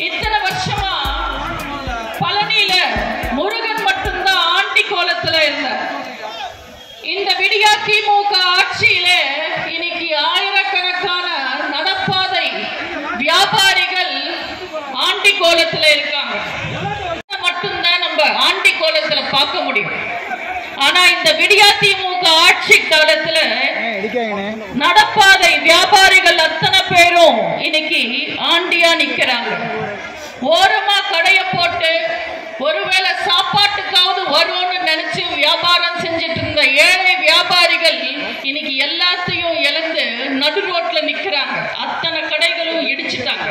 இத்தனை வருஷமா பழனியில முருகன் மட்டும்தான் ஆண்டி கோலத்துல இருந்தார் இந்த விடியா திமுக ஆட்சியில இன்னைக்கு ஆயிரக்கணக்கான நடப்பாதை வியாபாரிகள் ஆண்டி கோலத்துல இருக்காங்க மட்டும்தான் நம்ம ஆண்டி கோலத்துல பார்க்க முடியும் ஆனா இந்த விடியா திமுக ஆட்சி காலத்துல அடிக்காங்கண்ணே நடப்பாதை வியாபாரிகள் அத்தனை பேரும் இன்னைக்கு ஆண்டியா நிக்கிறாங்க ஓரமா கடைய போட்டு ஒருவேளை சாப்பாட்டுக்காவது வரும்னு நினைச்சு வியாபாரம் செஞ்சுட்டு இருந்த ஏழை வியாபாரிகள் இன்னைக்கு எல்லாத்தையும் இழந்து நடு ரோட்ல நிக்கிறாங்க அத்தனை கடைகளும் இடிச்சிட்டாங்க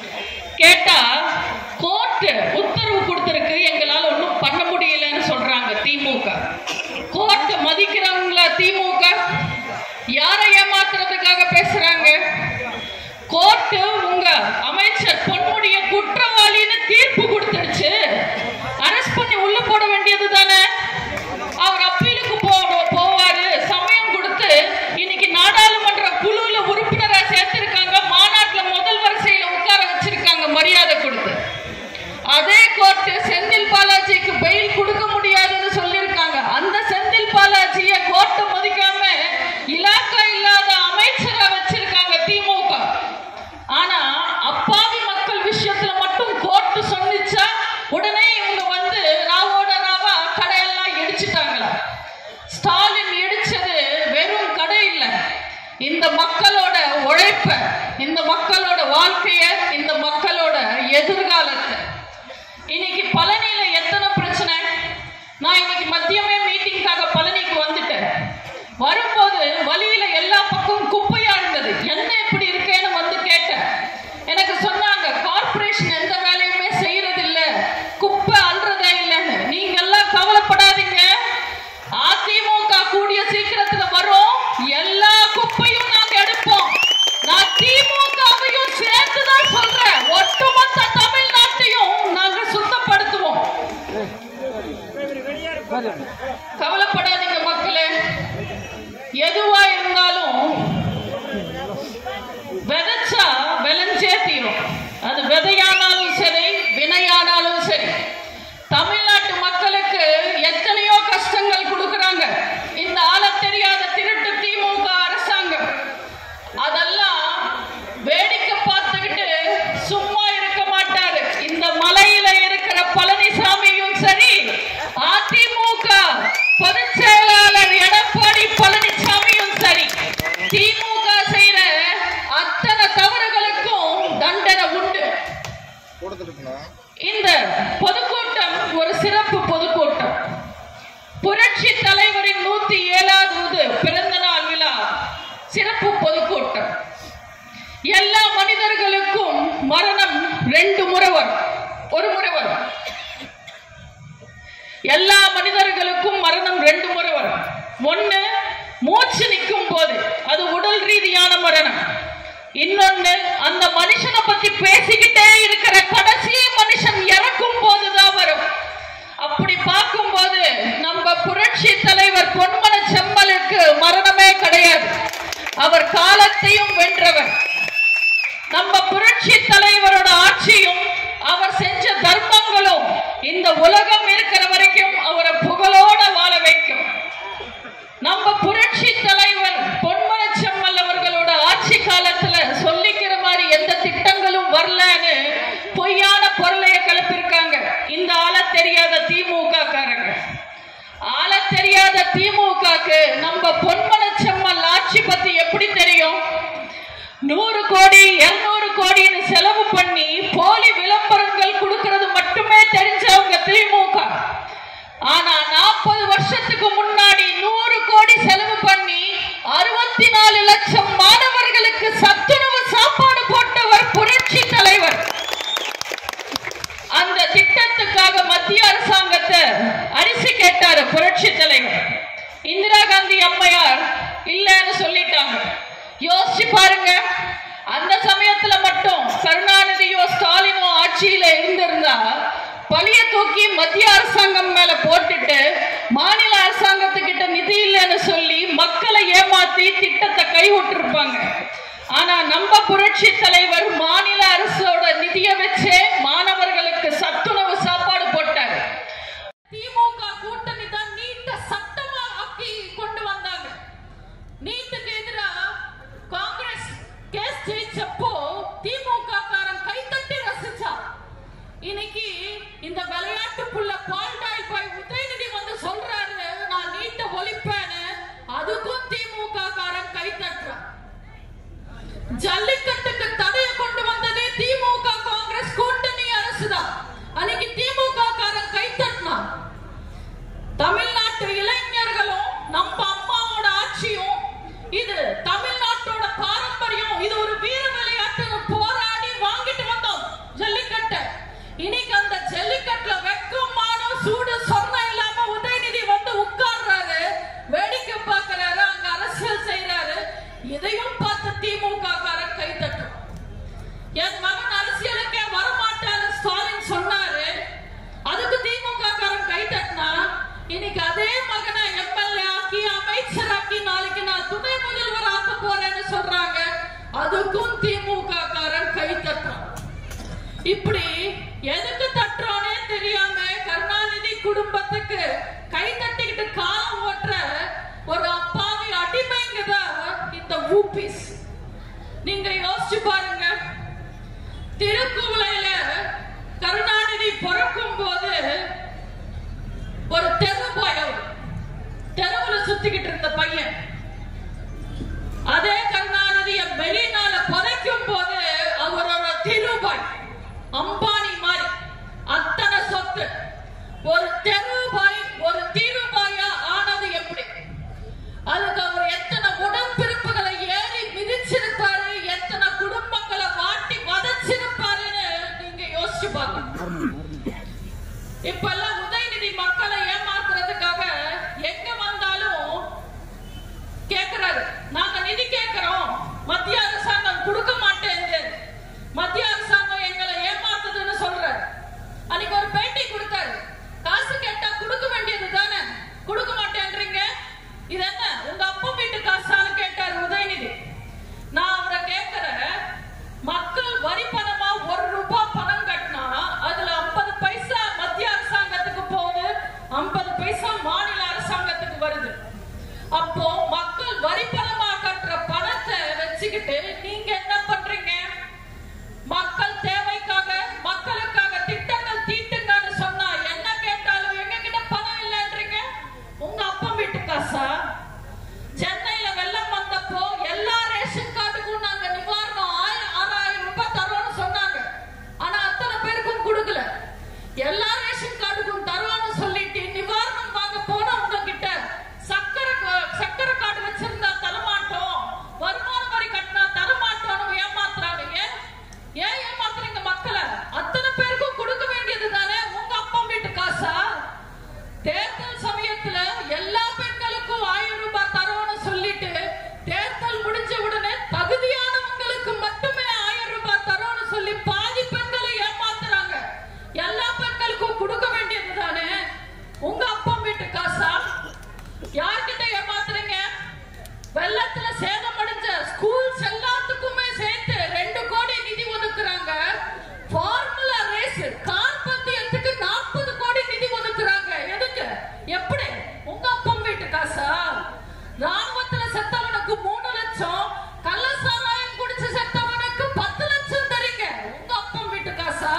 கேட்டா கோர்ட் உத்தரவு கொடுத்திருக்கு எங்களால ஒன்றும் பண்ண முடியலன்னு சொல்றாங்க திமுக கோர்ட் மதிக்கிறவங்களா திமுக யாரை ஏமாத்துறதுக்காக பேசுறாங்க கோர்ட் உங்க அமைச்சர் பொன்முடிய குற்றவாளின்னு தீர்ப்பு கொடுத்துருச்சு அரெஸ்ட் பண்ணி உள்ள போட வேண்டியது தானே அவர் அப்பீலுக்கு போ- போவாரு சமயம் கொடுத்து இன்னைக்கு நாடாளுமன்ற குழுல உறுப்பினரா சேர்த்திருக்காங்க மாநாட்டுல முதல் வரிசையில உட்கார வச்சிருக்காங்க மரியாதை கொடுத்து அதே கோர்ட் செந்தில் பாலாஜிக்கு பெயில் கொடுக்க முடியாதுன்னு சொல்லியிருக்காங்க அந்த செந்தில் பாலாஜிய கோர்ட்டை மதிக்காம இலாக்கா இல்லாத அமைச்சரா வச்சிருக்காங்க திமுக ஆனா அப்பாவி மக்கள் விஷயத்துல மட்டும் கோர்ட் சொன்னிச்சா உடனே இவங்க வந்து ராவோட ராவா கடையெல்லாம் இடிச்சிட்டாங்களா ஸ்டாலின் இடிச்சது வெறும் கடை இல்ல இந்த மக்களோட உழைப்ப இந்த மக்களோட வாழ்க்கைய இந்த மக்களோட எதிர்காலத்தை இன்னைக்கு பழனியில எத்தனை பிரச்சனை நான் இன்னைக்கு மதியமே மீட்டிங்காக பழனிக்கு வந்துட்டேன் வரும்போது வழியில எல்லா பக்கம் குப்பையா இருந்தது என்ன இப்படி இருக்கேன்னு வந்து கேட்டேன் எனக்கு சொன்னாங்க கார்ப்பரேஷன் எந்த வேலையுமே செய்யறது இல்ல குப்பை அல்றதே இல்லைன்னு நீங்க எல்லாம் கவலைப்படாதீங்க அதிமுக கூடிய சீக்கிரத்துல வரும் எல்லா குப்பையும் நாங்க எடுப்போம் நான் திமுகவையும் சேர்த்து தான் சொல்றேன் ஒட்டுமொத்த தமிழ்நாட்டையும் நாங்க சுத்தப்படுத்துவோம் கவலைப்படாதீங்க மக்களே எதுவா இருந்தாலும் விதைச்சா விளைஞ்சே தீரும் அது விதையானாலும் சரி வினையானாலும் சரி தமிழ்நாட்டு மக்களுக்கு எத்தனையோ கஷ்டங்கள் கொடுக்கறாங்க இந்த ஆள தெரியாத திருட்டு திமுக அரசாங்கம் அதெல்லாம் வேடிக்கை பார்த்துக்கிட்டு சும்மா இருக்க மாட்டாரு இந்த மலையில இருக்கிற பழனிசாமியும் சரி அதிமுக பொதுச் செயலாளர் எடப்பாடி பழனிசாமியும் சரி திமுக செய்யற அத்தனை தவறுகளுக்கும் தண்டனை உண்டு இந்த பொதுக்கூட்டம் ஒரு சிறப்பு பொதுக்கூட்டம் புரட்சி தலைவரின் நூத்தி ஏழாவது பிறந்த நாள் விழா சிறப்பு பொதுக்கூட்டம் எல்லா மனிதர்களுக்கும் மரணம் ரெண்டு முறை வரும் ஒரு முறை வரும் எல்லா மனிதர்களுக்கும் மரணம் ரெண்டு முறை வரும் ஒண்ணு மூச்சு நிற்கும் போது அது உடல் ரீதியான மரணம் இன்னொன்னு அந்த மனுஷனை பத்தி பேசிக்கிட்டே இருக்கிற கடைசி மனுஷன் இறக்கும் போதுதான் வரும் அப்படி பார்க்கும்போது நம்ம புரட்சி தலைவர் பொன்மன செம்மலுக்கு மரணமே கிடையாது அவர் காலத்தையும் வென்றவர் நம்ம புரட்சி தலைவரோட ஆட்சியும் அவர் செஞ்ச தர்மங்களும் இந்த உலகம் இருக்கிற வரைக்கும் அவரை புகழோட வாழ வைக்கும் நம்ம புரட்சி தலைவர் பொன்மன செம்மல் அவர்களோட ஆட்சி காலத்துல சொல்லிக்கிற மாதிரி எந்த திட்டங்களும் வரலன்னு பொய்யான பொருளைய கிளப்பிருக்காங்க இந்த ஆள தெரியாத திமுக காரங்க ஆள தெரியாத திமுகக்கு நம்ம பொன்மன செம்மல் ஆட்சி பத்தி எப்படி தெரியும் நூறு கோடி இருநூறு கோடின்னு செலவு பண்ணி போலி விளம்பரங்கள் கொடுக்கிறது மட்டுமே தெரிஞ்சவங்க திமுக ஆனா நாற்பது வருஷத்துக்கு முன்னாடி நூறு கோடி செலவு பண்ணி அறுபத்தி நாலு லட்சம் மாணவர்களுக்கு சத்துணவு சாப்பாடு போட்டவர் புரட்சி தலைவர் அந்த திட்டத்துக்காக மத்திய அரசாங்கத்தை அரிசி கேட்டாரு புரட்சி தலைவர் இந்திரா காந்தி அம்மையார் இல்லைன்னு சொல்லிட்டாங்க யோசிச்சு பாருங்க அந்த சமயத்துல மட்டும் கருணாநிதியோ ஸ்டாலினோ ஆட்சியில இருந்திருந்தா பழிய தூக்கி மத்திய அரசாங்கம் மேல போட்டுட்டு மாநில அரசாங்கத்துக்கிட்ட நிதி இல்லைன்னு சொல்லி மக்களை ஏமாத்தி திட்டத்தை கைவிட்டிருப்பாங்க ஆனா நம்ம புரட்சி தலைவர் மாநில அரசோட நிதியை வச்சே இப்படி எதுக்கு தட்டுறோனே தெரியாம கருணாநிதி குடும்பத்துக்கு கை தட்டிக்கிட்டு காலம் ஓட்டுற ஒரு அப்பாவி அடிமைங்க தான் இந்த ஊபிஸ் நீங்க யோசிச்சு பாருங்க திருக்குவளையில கருணாநிதி பிறக்கும் போது ஒரு தெரு போய் அவர் தெருவுல சுத்திக்கிட்டு இருந்த பையன் அதே கருணாநிதிய மெரினால புதைக்கும் போது அவர் ஒரு திருபாய் அம்பானி மாதிரி அத்தனை சொத்து ஒரு தெருபாய் ஒரு திருபாயா ஆனது எப்படி அதுக்கு அவர் எத்தனை உடம்பிருப்புகளை ஏறி மிதிச்சிருப்பாரு எத்தனை குடும்பங்களை வாட்டி வதச்சிருப்பாருன்னு நீங்க யோசிச்சு பார்க்கணும் இப்ப எல்லாம் உதயநிதி மக்களை ஏமாத்துறதுக்காக எங்க வந்தாலும் கேக்குறாரு நாங்க நிதி கேட்கிறோம் மத்திய அரசாங்கம் கொடுக்க மாட்டேங்குது மத்திய அரசாங்கம் எங்களை ஏமாத்துதுன்னு சொல்றாரு அன்னைக்கு ஒரு பேட்டி கொடுத்தாரு காசு கேட்டா கொடுக்க வேண்டியது தானே கொடுக்க மாட்டேன்றீங்க இது என்ன உங்க அப்பா வீட்டு காசான்னு கேட்டாரு உதயநிதி நான் அவரை கேட்கிறேன் மக்கள் வரி பணமா ஒரு ரூபாய் பணம் கட்டினா அதுல 50 பைசா மத்திய அரசாங்கத்துக்கு போகுது 50 பைசா மாநில அரசாங்கத்துக்கு வருது அப்போ மக்கள் வரி பணமா கட்டுற பணத்தை வச்சுக்கிட்டு நீங்க என்ன பண்றீங்க மக்கள் தேவைக்காக மக்களுக்காக திட்டங்கள் தீட்டுங்கன்னு சொன்னா என்ன கேட்டாலும் எங்க கிட்ட பணம் இல்லைன்றீங்க உங்க அப்பா வீட்டு காசா சென்னையில வெள்ளம் வந்தப்போ எல்லா ரேஷன் கார்டுக்கும் நாங்க நிவாரணம் ஆயிரம் ஆறாயிரம் ரூபாய் தரோம்னு சொன்னாங்க ஆனா அத்தனை பேருக்கும் கொடுக்கல எல்லா ரேஷன் கார்டுக்கும் தரோம்னு சொல்லிட்டு நிவாரணம் வாங்க போனவங்க கிட்ட சக்கரை கா- சக்கரை கார்டு வச்சிருந்தா தரமாட்டோம் வருமான வரி கட்டினா தரமாட்டோம்னு ஏமாத்துறாங்க ஏன் ஏன் ஏமாத்துறீங்க மக்களை அத்தனை பேருக்கும் கொடுக்க வேண்டியது தானே உங்க அப்பா வீட்டு காசா தேர்தல் சமயத்துல எல்லா பெண்களுக்கும் ஆயிரம் ரூபாய் தரோம்னு சொல்லிட்டு தேர்தல் முடிஞ்ச உடனே தகுதியானவங்களுக்கு மட்டுமே ஆயிரம் ரூபாய் தரோம்னு சொல்லி பாதி பெண்களை ஏமாத்துறாங்க எல்லா பெண்களுக்கும் கொடுக்க வேண்டியது தானே உங்க அப்பா வீட்டு காசா யார்கிட்ட ஏமாத்துறீங்க வெள்ளத்துல சேதமடைஞ்ச ஸ்கூல்ஸ் எல்லாத்துக்குமே சேர்த்து ரெண்டு கோடி நிதி ஒதுக்குறாங்க ஃபார்முலா ரேஸ் கார் பந்தயத்துக்கு நாற்பது கோடி நிதி ஒதுக்குறாங்க எதுக்கு எப்படி உங்க அப்பா வீட்டு காசா ராணுவத்துல செத்தவனுக்கு மூணு லட்சம் கள்ள சாராயம் குடிச்சு செத்தவனுக்கு பத்து லட்சம் தரீங்க உங்க அப்பா வீட்டு காசா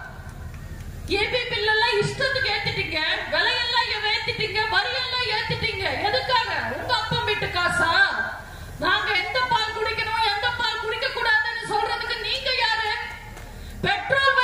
ஏபி பில் எல்லாம் இஷ்டத்துக்கு ஏத்திட்டீங்க விலையெல்லாம் ஏ- ஏத்திட்டீங்க வரி எல்லாம் ஏத்திட்டீங்க எதுக்காக உங்க அப்பா வீட்டு காசா நாங்க எந்த பால் குடிக்கணும் எந்த பால் குடிக்க கூடாதுன்னு சொல்றதுக்கு நீங்க யாரு பெட்ரோல்